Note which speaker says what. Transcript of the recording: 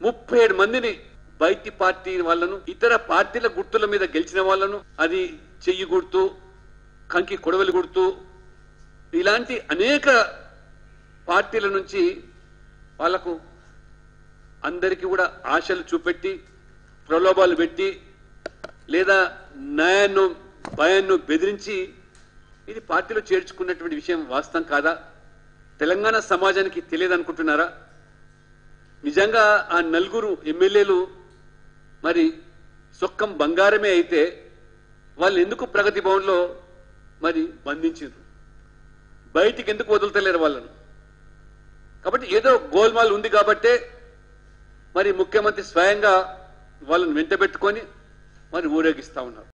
Speaker 1: ముప్పై ఏడు మందిని బయటి పార్టీ వాళ్ళను ఇతర పార్టీల గుర్తుల మీద గెలిచిన వాళ్ళను అది చెయ్యి గుర్తు కంకి కొడవలి గుర్తు ఇలాంటి అనేక పార్టీల నుంచి వాళ్లకు అందరికీ కూడా ఆశలు చూపెట్టి ప్రలోభాలు పెట్టి లేదా న్యాయాన్ని భయాన్ని బెదిరించి ఇది పార్టీలో చేర్చుకున్నటువంటి విషయం వాస్తవం కాదా తెలంగాణ సమాజానికి తెలియదు అనుకుంటున్నారా నిజంగా ఆ నలుగురు ఎమ్మెల్యేలు మరి సొక్కం బంగారమే అయితే వాళ్ళు ఎందుకు ప్రగతి భవన్లో మరి బంధించారు బయటికి ఎందుకు వదులుతలేరు వాళ్ళను కాబట్టి ఏదో గోల్మాల్ ఉంది కాబట్టే మరి ముఖ్యమంత్రి స్వయంగా వాళ్ళని వెంటబెట్టుకొని మరి ఊరేగిస్తా ఉన్నారు